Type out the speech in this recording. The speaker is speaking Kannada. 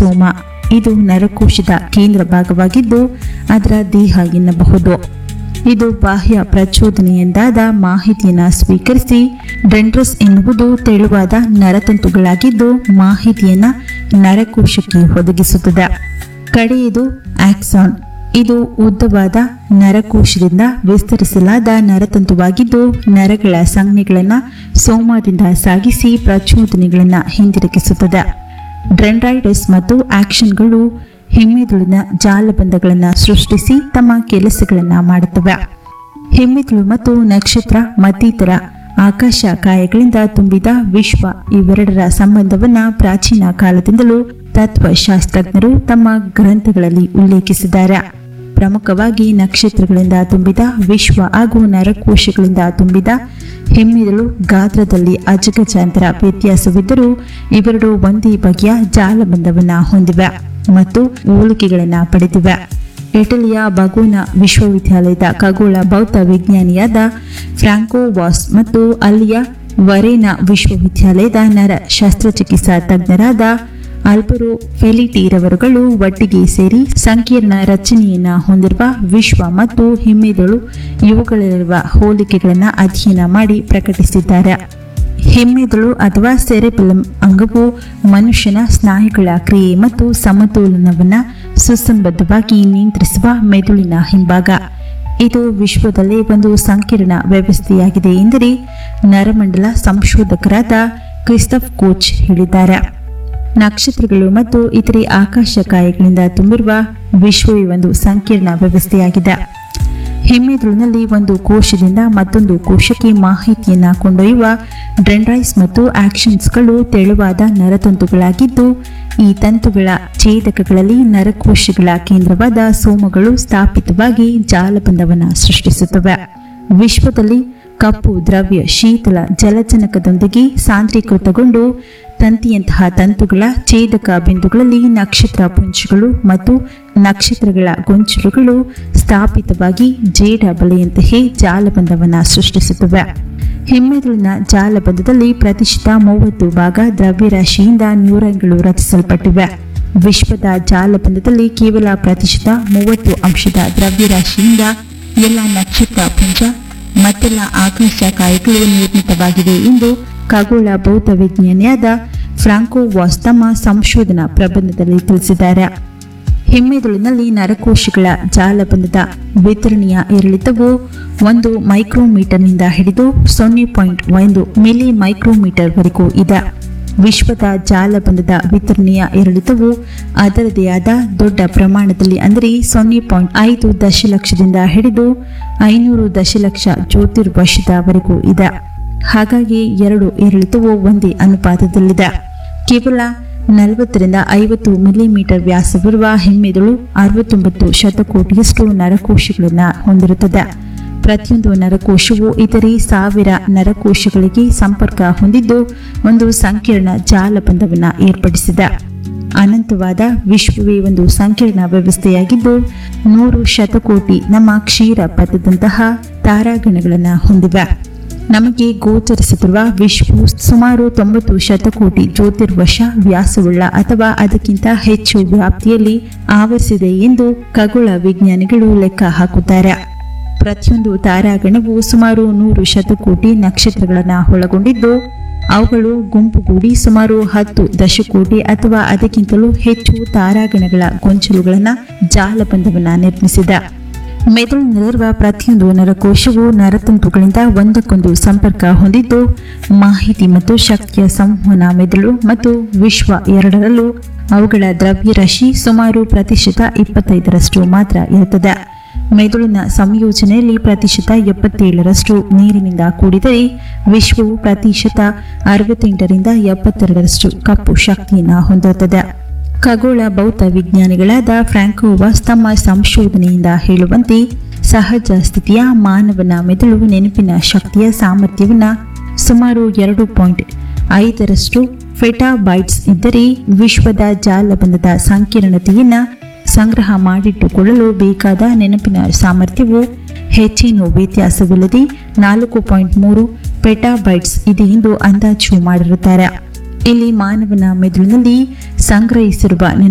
ಸೋಮ ಇದು ನರಕೋಶದ ಕೇಂದ್ರ ಭಾಗವಾಗಿದ್ದು ಅದರ ದೇಹ ಎನ್ನಬಹುದು ಇದು ಬಾಹ್ಯ ಪ್ರಚೋದನೆಯಿಂದಾದ ಮಾಹಿತಿಯನ್ನು ಸ್ವೀಕರಿಸಿ ಡೆಂಡ್ರಸ್ ಎನ್ನುವುದು ತೆಳುವಾದ ನರತಂತುಗಳಾಗಿದ್ದು ಮಾಹಿತಿಯನ್ನ ನರಕೋಶಕ್ಕೆ ಒದಗಿಸುತ್ತದೆ ಕಡೆಯದು ಆಕ್ಸಾನ್ ಇದು ಉದ್ದವಾದ ನರಕೋಶದಿಂದ ವಿಸ್ತರಿಸಲಾದ ನರತಂತುವಾಗಿದ್ದು ನರಗಳ ಸಂಜ್ಞೆಗಳನ್ನು ಸೋಮದಿಂದ ಸಾಗಿಸಿ ಪ್ರಚೋದನೆಗಳನ್ನು ಹಿಂದಿರುಗಿಸುತ್ತದೆ ಡ್ರೆಂಡ್ರೈಟಿಸ್ ಮತ್ತು ಆಕ್ಷನ್ಗಳು ಹೆಮ್ಮೆದುಳಿನ ಜಾಲಬಂಧಗಳನ್ನು ಸೃಷ್ಟಿಸಿ ತಮ್ಮ ಕೆಲಸಗಳನ್ನು ಮಾಡುತ್ತವೆ ಹೆಮ್ಮೆದುಳು ಮತ್ತು ನಕ್ಷತ್ರ ಮತ್ತಿತರ ಆಕಾಶ ಕಾಯಗಳಿಂದ ತುಂಬಿದ ವಿಶ್ವ ಇವೆರಡರ ಸಂಬಂಧವನ್ನ ಪ್ರಾಚೀನ ಕಾಲದಿಂದಲೂ ತತ್ವಶಾಸ್ತ್ರಜ್ಞರು ತಮ್ಮ ಗ್ರಂಥಗಳಲ್ಲಿ ಉಲ್ಲೇಖಿಸಿದ್ದಾರೆ ಪ್ರಮುಖವಾಗಿ ನಕ್ಷತ್ರಗಳಿಂದ ತುಂಬಿದ ವಿಶ್ವ ಹಾಗೂ ನರಕೋಶಗಳಿಂದ ತುಂಬಿದ ಹೆಮ್ಮೆದುಳು ಗಾತ್ರದಲ್ಲಿ ಅಜಗಜಾಂತರ ವ್ಯತ್ಯಾಸವಿದ್ದರೂ ಇವೆರಡು ಒಂದೇ ಬಗೆಯ ಜಾಲಬಂಧವನ್ನ ಹೊಂದಿವೆ ಮತ್ತು ಹೋಲಿಕೆಗಳನ್ನು ಪಡೆದಿವೆ ಇಟಲಿಯ ಬಗೋನ ವಿಶ್ವವಿದ್ಯಾಲಯದ ಖಗೋಳ ಭೌತ ವಿಜ್ಞಾನಿಯಾದ ಫ್ರಾಂಕೋ ವಾಸ್ ಮತ್ತು ಅಲ್ಲಿಯ ವರೇನಾ ವಿಶ್ವವಿದ್ಯಾಲಯದ ನರ ಶಸ್ತ್ರಚಿಕಿತ್ಸಾ ತಜ್ಞರಾದ ಅಲ್ಬರೋ ಫೆಲಿಟಿರವರುಗಳು ಒಟ್ಟಿಗೆ ಸೇರಿ ಸಂಕೀರ್ಣ ರಚನೆಯನ್ನ ಹೊಂದಿರುವ ವಿಶ್ವ ಮತ್ತು ಹಿಮ್ಮೆದುಳು ಇವುಗಳಲ್ಲಿರುವ ಹೋಲಿಕೆಗಳನ್ನು ಅಧ್ಯಯನ ಮಾಡಿ ಪ್ರಕಟಿಸಿದ್ದಾರೆ ಹೆಮ್ಮೆದುಳು ಅಥವಾ ಸೆರೆಬೆಲಂ ಅಂಗವು ಮನುಷ್ಯನ ಸ್ನಾಯುಗಳ ಕ್ರಿಯೆ ಮತ್ತು ಸಮತೋಲನವನ್ನು ಸುಸಂಬದ್ಧವಾಗಿ ನಿಯಂತ್ರಿಸುವ ಮೆದುಳಿನ ಹಿಂಭಾಗ ಇದು ವಿಶ್ವದಲ್ಲೇ ಒಂದು ಸಂಕೀರ್ಣ ವ್ಯವಸ್ಥೆಯಾಗಿದೆ ಎಂದರೆ ನರಮಂಡಲ ಸಂಶೋಧಕರಾದ ಕ್ರಿಸ್ತಫ್ ಕೋಚ್ ಹೇಳಿದ್ದಾರೆ ನಕ್ಷತ್ರಗಳು ಮತ್ತು ಇತರೆ ಆಕಾಶಕಾಯಗಳಿಂದ ತುಂಬಿರುವ ವಿಶ್ವವೇ ಒಂದು ಸಂಕೀರ್ಣ ವ್ಯವಸ್ಥೆಯಾಗಿದೆ ಹೆಮ್ಮೆದುಳಿನಲ್ಲಿ ಒಂದು ಕೋಶದಿಂದ ಮತ್ತೊಂದು ಕೋಶಕ್ಕೆ ಮಾಹಿತಿಯನ್ನ ಕೊಂಡೊಯ್ಯುವ ಡ್ರೆಂಡ್ರೈಸ್ ಮತ್ತು ಆಕ್ಷನ್ಸ್ಗಳು ತೆಳುವಾದ ನರತಂತುಗಳಾಗಿದ್ದು ಈ ತಂತುಗಳ ಛೇದಕಗಳಲ್ಲಿ ನರಕೋಶಗಳ ಕೇಂದ್ರವಾದ ಸೋಮಗಳು ಸ್ಥಾಪಿತವಾಗಿ ಜಾಲಬಂಧವನ್ನು ಸೃಷ್ಟಿಸುತ್ತವೆ ವಿಶ್ವದಲ್ಲಿ ಕಪ್ಪು ದ್ರವ್ಯ ಶೀತಲ ಜಲಜನಕದೊಂದಿಗೆ ಸಾಂದ್ರೀಕೃತಗೊಂಡು ತಂತಿಯಂತಹ ತಂತುಗಳ ಛೇದಕ ಬಿಂದುಗಳಲ್ಲಿ ನಕ್ಷತ್ರ ಪುಂಜಗಳು ಮತ್ತು ನಕ್ಷತ್ರಗಳ ಗೊಂಚಲುಗಳು ಸ್ಥಾಪಿತವಾಗಿ ಜೇಡ ಬಲೆಯಂತೆಯೇ ಜಾಲಬಂಧವನ್ನು ಸೃಷ್ಟಿಸುತ್ತವೆ ಹೆಮ್ಮೆದುಳಿನ ಜಾಲಬಂಧದಲ್ಲಿ ಪ್ರತಿಶತ ಮೂವತ್ತು ಭಾಗ ದ್ರವ್ಯರಾಶಿಯಿಂದ ನ್ಯೂರಾನ್ಗಳು ರಚಿಸಲ್ಪಟ್ಟಿವೆ ವಿಶ್ವದ ಜಾಲಬಂಧದಲ್ಲಿ ಕೇವಲ ಪ್ರತಿಶತ ಮೂವತ್ತು ಅಂಶದ ದ್ರವ್ಯರಾಶಿಯಿಂದ ಎಲ್ಲ ನಕ್ಷತ್ರ ಪುಂಜ ಮತ್ತೆಲ್ಲ ಆಕಾಶಕಾಯಗಳು ನಿರ್ಮಿತವಾಗಿವೆ ಎಂದು ಖಗೋಳ ಭೌತ ವಿಜ್ಞಾನಿಯಾದ ಫ್ರಾಂಕೋ ವಾಸ್ ತಮ್ಮ ಸಂಶೋಧನಾ ಪ್ರಬಂಧದಲ್ಲಿ ತಿಳಿಸಿದ್ದಾರೆ ಹೆಮ್ಮೆದುಳಿನಲ್ಲಿ ನರಕೋಶಗಳ ಜಾಲಬಂಧದ ವಿತರಣೆಯ ಏರಿಳಿತವು ಒಂದು ಮೈಕ್ರೋಮೀಟರ್ನಿಂದ ಹಿಡಿದು ಸೊನ್ನೆ ಪಾಯಿಂಟ್ ಒಂದು ಮಿಲಿ ಮೈಕ್ರೋಮೀಟರ್ವರೆಗೂ ಇದೆ ವಿಶ್ವದ ಜಾಲಬಂಧದ ವಿತರಣೆಯ ಏರಿಳಿತವು ಅದರದೇ ಆದ ದೊಡ್ಡ ಪ್ರಮಾಣದಲ್ಲಿ ಅಂದರೆ ಸೊನ್ನೆ ಪಾಯಿಂಟ್ ಐದು ದಶಲಕ್ಷದಿಂದ ಹಿಡಿದು ಐನೂರು ದಶಲಕ್ಷ ಜ್ಯೋತಿರ್ವರ್ಷದವರೆಗೂ ಇದೆ ಹಾಗಾಗಿ ಎರಡು ಏರಿಳಿತವು ಒಂದೇ ಅನುಪಾತದಲ್ಲಿದೆ ಕೇವಲ ನಲವತ್ತರಿಂದ ಐವತ್ತು ಮಿಲಿಮೀಟರ್ ವ್ಯಾಸವಿರುವ ಹೆಮ್ಮೆದುಳು ಅರವತ್ತೊಂಬತ್ತು ಶತಕೋಟಿಯಷ್ಟು ನರಕೋಶಗಳನ್ನು ಹೊಂದಿರುತ್ತದೆ ಪ್ರತಿಯೊಂದು ನರಕೋಶವು ಇತರೆ ಸಾವಿರ ನರಕೋಶಗಳಿಗೆ ಸಂಪರ್ಕ ಹೊಂದಿದ್ದು ಒಂದು ಸಂಕೀರ್ಣ ಜಾಲಬಂಧವನ್ನು ಏರ್ಪಡಿಸಿದೆ ಅನಂತವಾದ ವಿಶ್ವವೇ ಒಂದು ಸಂಕೀರ್ಣ ವ್ಯವಸ್ಥೆಯಾಗಿದ್ದು ನೂರು ಶತಕೋಟಿ ನಮ್ಮ ಕ್ಷೀರ ಪಥದಂತಹ ತಾರಾಗಣಗಳನ್ನು ಹೊಂದಿವೆ ನಮಗೆ ಗೋಚರಿಸುತ್ತಿರುವ ವಿಶ್ವವು ಸುಮಾರು ತೊಂಬತ್ತು ಶತಕೋಟಿ ಜ್ಯೋತಿರ್ವಶ ವ್ಯಾಸವುಳ್ಳ ಅಥವಾ ಅದಕ್ಕಿಂತ ಹೆಚ್ಚು ವ್ಯಾಪ್ತಿಯಲ್ಲಿ ಆವರಿಸಿದೆ ಎಂದು ಖಗೋಳ ವಿಜ್ಞಾನಿಗಳು ಲೆಕ್ಕ ಹಾಕುತ್ತಾರೆ ಪ್ರತಿಯೊಂದು ತಾರಾಗಣವು ಸುಮಾರು ನೂರು ಶತಕೋಟಿ ನಕ್ಷತ್ರಗಳನ್ನು ಒಳಗೊಂಡಿದ್ದು ಅವುಗಳು ಗುಂಪುಗೂಡಿ ಸುಮಾರು ಹತ್ತು ದಶಕೋಟಿ ಅಥವಾ ಅದಕ್ಕಿಂತಲೂ ಹೆಚ್ಚು ತಾರಾಗಣಗಳ ಗೊಂಚಲುಗಳನ್ನು ಜಾಲಬಂಧವನ್ನು ನಿರ್ಮಿಸಿದೆ ಮೆದುಳಿನಲ್ಲಿರುವ ಪ್ರತಿಯೊಂದು ನರಕೋಶವು ನರತಂತುಗಳಿಂದ ಒಂದಕ್ಕೊಂದು ಸಂಪರ್ಕ ಹೊಂದಿದ್ದು ಮಾಹಿತಿ ಮತ್ತು ಶಕ್ತಿಯ ಸಂವಹನ ಮೆದುಳು ಮತ್ತು ವಿಶ್ವ ಎರಡರಲ್ಲೂ ಅವುಗಳ ದ್ರವ್ಯರಾಶಿ ಸುಮಾರು ಪ್ರತಿಶತ ಇಪ್ಪತ್ತೈದರಷ್ಟು ಮಾತ್ರ ಇರುತ್ತದೆ ಮೆದುಳಿನ ಸಂಯೋಜನೆಯಲ್ಲಿ ಪ್ರತಿಶತ ಎಪ್ಪತ್ತೇಳರಷ್ಟು ನೀರಿನಿಂದ ಕೂಡಿದರೆ ವಿಶ್ವವು ಪ್ರತಿಶತ ಅರವತ್ತೆಂಟರಿಂದ ಎಪ್ಪತ್ತೆರಡರಷ್ಟು ಕಪ್ಪು ಶಕ್ತಿಯನ್ನು ಹೊಂದಿರುತ್ತದೆ ಖಗೋಳ ಭೌತ ವಿಜ್ಞಾನಿಗಳಾದ ಫ್ರಾಂಕೋವಾಸ್ ತಮ್ಮ ಸಂಶೋಧನೆಯಿಂದ ಹೇಳುವಂತೆ ಸಹಜ ಸ್ಥಿತಿಯ ಮಾನವನ ಮೆದುಳು ನೆನಪಿನ ಶಕ್ತಿಯ ಸಾಮರ್ಥ್ಯವನ್ನು ಸುಮಾರು ಎರಡು ಪಾಯಿಂಟ್ ಐದರಷ್ಟು ಫೆಟಾಬೈಟ್ಸ್ ಇದ್ದರೆ ವಿಶ್ವದ ಜಾಲಬಂಧದ ಸಂಕೀರ್ಣತೆಯನ್ನು ಸಂಗ್ರಹ ಮಾಡಿಟ್ಟುಕೊಳ್ಳಲು ಬೇಕಾದ ನೆನಪಿನ ಸಾಮರ್ಥ್ಯವು ಹೆಚ್ಚೇನು ವ್ಯತ್ಯಾಸವಿಲ್ಲದೆ ನಾಲ್ಕು ಪಾಯಿಂಟ್ ಮೂರು ಪೆಟಾಬೈಟ್ಸ್ ಇದೆ ಎಂದು ಅಂದಾಜು ಮಾಡಿರುತ್ತಾರೆ ಇಲ್ಲಿ ಮಾನವನ ಮೆದುಳಿನಲ್ಲಿ ಸಂಗ್ರಹಿಸಿರುವ